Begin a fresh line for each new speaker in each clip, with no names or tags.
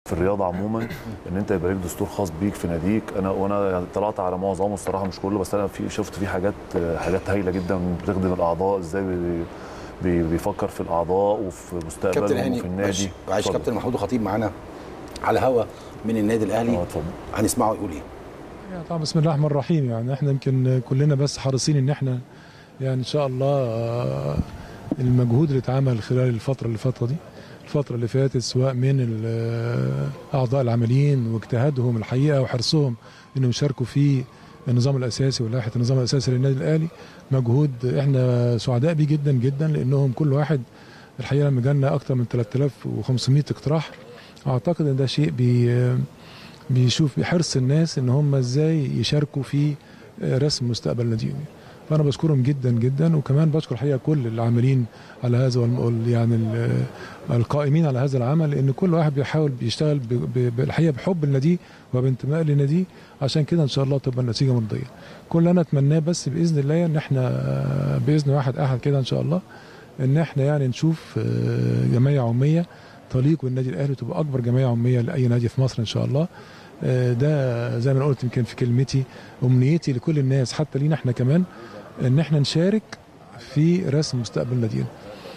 في الرياضه عموما ان انت يبقى ليك دستور خاص بيك في ناديك انا وانا يعني طلعت على معظمه الصراحه مش كله بس انا في شفت فيه حاجات حاجات هايله جدا بتخدم الاعضاء ازاي بي بي بيفكر في الاعضاء وفي
كابتن
مستقبلهم
هاني
وفي النادي
معلش
اتفضل.
كابتن محمود الخطيب معانا على الهوا من النادي الاهلي
اه اتفضل
هنسمعه يقول ايه
يعني طبعا بسم الله الرحمن الرحيم يعني احنا يمكن كلنا بس حريصين ان احنا يعني ان شاء الله آه، المجهود اللي اتعمل خلال الفتره اللي فاتت دي الفتره اللي فاتت سواء من ال- آه، اعضاء العاملين واجتهادهم الحقيقه وحرصهم انهم يشاركوا في النظام الاساسي ولائحه النظام الاساسي للنادي الاهلي مجهود احنا سعداء بيه جدا جدا لانهم كل واحد الحقيقه لما جالنا اكثر من 3500 اقتراح اعتقد ان ده شيء بي بيشوف بحرص الناس ان هم ازاي يشاركوا في رسم مستقبل ناديهم فانا بشكرهم جدا جدا وكمان بشكر الحقيقه كل العاملين على هذا والم- يعني ال- القائمين على هذا العمل لان كل واحد بيحاول بيشتغل ب- ب- بالحقيقه بحب النادي وبانتماء لناديه عشان كده ان شاء الله تبقى النتيجه مرضيه كل اللي انا اتمناه بس باذن الله ان احنا باذن واحد احد كده ان شاء الله ان احنا يعني نشوف آه، جمعيه عموميه تليق بالنادي الاهلي تبقى اكبر جمعيه عموميه لاي نادي في مصر ان شاء الله آه، ده زي ما أنا قلت يمكن في كلمتي امنيتي لكل الناس حتى لينا احنا كمان ان احنا نشارك في رسم مستقبل نادينا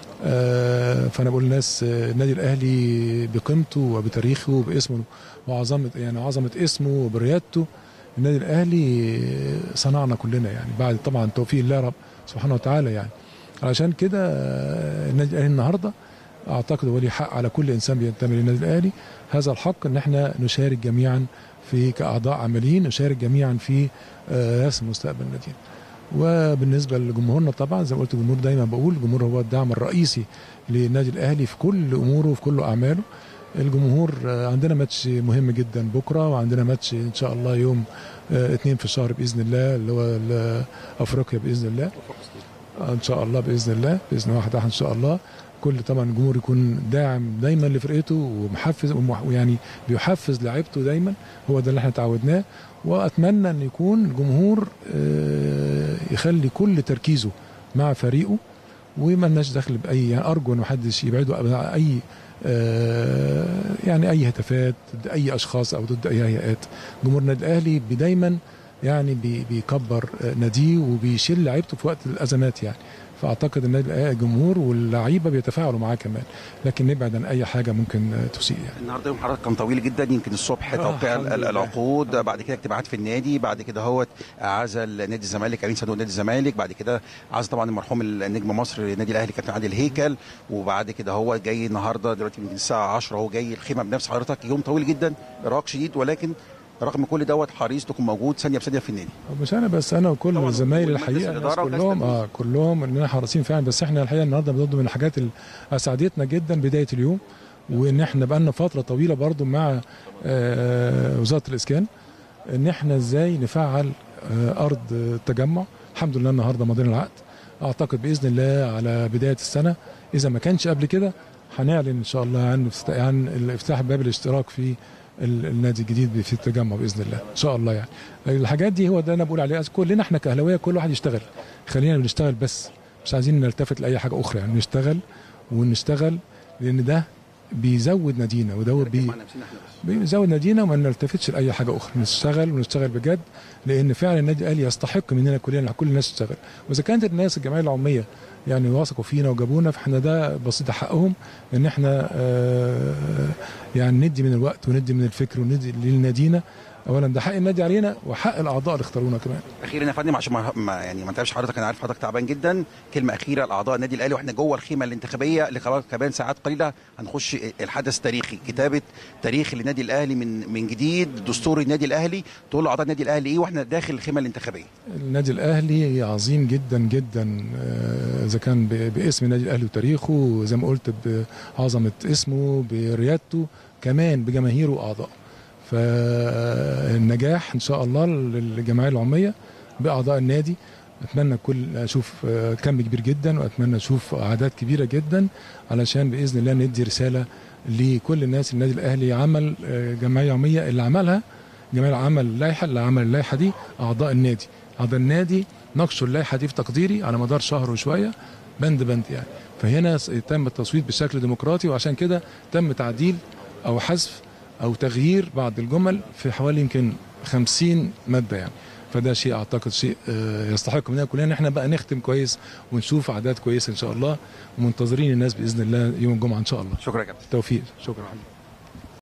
آه، فانا بقول للناس آه، النادي الاهلي بقيمته وبتاريخه وباسمه وعظمه يعني عظمه اسمه وبريادته النادي الاهلي صنعنا كلنا يعني بعد طبعا توفيق الله رب سبحانه وتعالى يعني علشان كده آه، النادي الاهلي النهارده اعتقد ولي حق على كل انسان بينتمي للنادي الاهلي هذا الحق ان احنا نشارك جميعا في كاعضاء عاملين نشارك جميعا في آه، رسم مستقبل نادينا وبالنسبه لجمهورنا طبعا زي ما قلت الجمهور دايما بقول الجمهور هو الدعم الرئيسي للنادي الاهلي في كل اموره وفي كل اعماله الجمهور آه، عندنا ماتش مهم جدا بكره وعندنا ماتش ان شاء الله يوم آه، اتنين في الشهر باذن الله اللي هو ال- افريقيا باذن الله آه، ان شاء الله باذن الله باذن واحد احد ان شاء الله كل طبعا الجمهور يكون داعم دايما لفرقته ومحفز ومح- ويعني بيحفز لعيبته دايما هو ده اللي احنا تعودناه واتمنى ان يكون الجمهور آه، يخلي كل تركيزه مع فريقه وما لناش دخل باي يعني ارجو ان محدش يبعده عن اي آه، يعني اي هتافات ضد اي اشخاص او ضد اي هيئات جمهور النادي الاهلي دايما يعني بي- بيكبر آه، ناديه وبيشيل لعيبته في وقت الازمات يعني فاعتقد النادي الأهلي الجمهور واللعيبه بيتفاعلوا معاه كمان لكن نبعد عن اي حاجه ممكن آه، تسيء يعني
النهارده يوم حضرتك كان طويل جدا يمكن الصبح
آه،
توقيع
الحمد
ال-
لله.
العقود بعد كده اجتماعات في النادي بعد كده هو عزل نادي الزمالك امين صندوق نادي الزمالك بعد كده عزل طبعا المرحوم النجم مصر نادي الاهلي كابتن عادل هيكل وبعد كده هو جاي النهارده دلوقتي من الساعه 10 هو جاي الخيمه بنفس حضرتك يوم طويل جدا ارهاق شديد ولكن رغم كل دوت حريص تكون موجود ثانيه بثانيه في النادي
مش انا بس انا وكل
طبعاً،
زمايلي
ومجلس
الحقيقه الناس
الإدارة وكاس
كلهم
التنفيذ.
اه كلهم اننا حريصين فعلا بس احنا الحقيقه النهارده برضه من الحاجات اللي اسعدتنا جدا بدايه اليوم وان احنا بقالنا فتره طويله برضه مع آه وزاره الاسكان ان احنا ازاي نفعل آه ارض التجمع الحمد لله النهارده مضينا العقد اعتقد باذن الله على بدايه السنه اذا ما كانش قبل كده هنعلن ان شاء الله عن افتتاح عن افتتاح باب الاشتراك في ال- النادي الجديد في التجمع باذن الله ان شاء الله يعني الحاجات دي هو ده انا بقول عليه كلنا احنا كاهلاويه كل واحد يشتغل خلينا بنشتغل بس مش عايزين نلتفت لاي حاجه اخرى يعني نشتغل ونشتغل لان ده بيزود نادينا وده بي
مع نفسنا احنا بس
بيزود نادينا وما نلتفتش لاي حاجه اخرى نشتغل ونشتغل بجد لان فعلا النادي الاهلي يستحق مننا كلنا كل الناس تشتغل واذا كانت الناس الجمعيه العموميه يعني وثقوا فينا وجابونا فاحنا ده بسيط حقهم ان احنا آه، يعني ندي من الوقت وندي من الفكر وندي لنادينا اولا ده حق النادي علينا وحق الاعضاء اللي اختارونا كمان
اخيرا يا فندم عشان ما ما- يعني ما نتعبش حضرتك انا عارف حضرتك تعبان جدا كلمه اخيره لاعضاء النادي الاهلي واحنا جوه الخيمه الانتخابيه اللي خلاص كمان ساعات قليله هنخش الحدث التاريخي كتابه تاريخ للنادي الاهلي من من جديد دستور النادي الاهلي تقول لاعضاء النادي الاهلي ايه واحنا داخل الخيمه الانتخابيه
النادي الاهلي عظيم جدا جدا آه، اذا كان ب- باسم النادي الاهلي وتاريخه زي ما قلت بعظمه اسمه بريادته كمان بجماهيره واعضائه فالنجاح ان شاء الله للجمعيه العموميه باعضاء النادي اتمنى كل اشوف آه، كم كبير جدا واتمنى اشوف اعداد كبيره جدا علشان باذن الله ندي رساله لكل الناس النادي الاهلي عمل آه، جمعيه عموميه اللي عملها جمعيه عمل لائحه اللي عمل اللائحه دي اعضاء النادي اعضاء النادي ناقشوا اللائحه دي في تقديري على مدار شهر وشويه بند بند يعني فهنا س- تم التصويت بشكل ديمقراطي وعشان كده تم تعديل او حذف او تغيير بعض الجمل في حوالي يمكن 50 ماده يعني فده شيء اعتقد شيء آه، يستحق مننا كلنا ان احنا بقى نختم كويس ونشوف اعداد كويسه ان شاء الله ومنتظرين الناس باذن الله يوم الجمعه ان شاء الله
شكرا يا كابتن
توفيق شكرا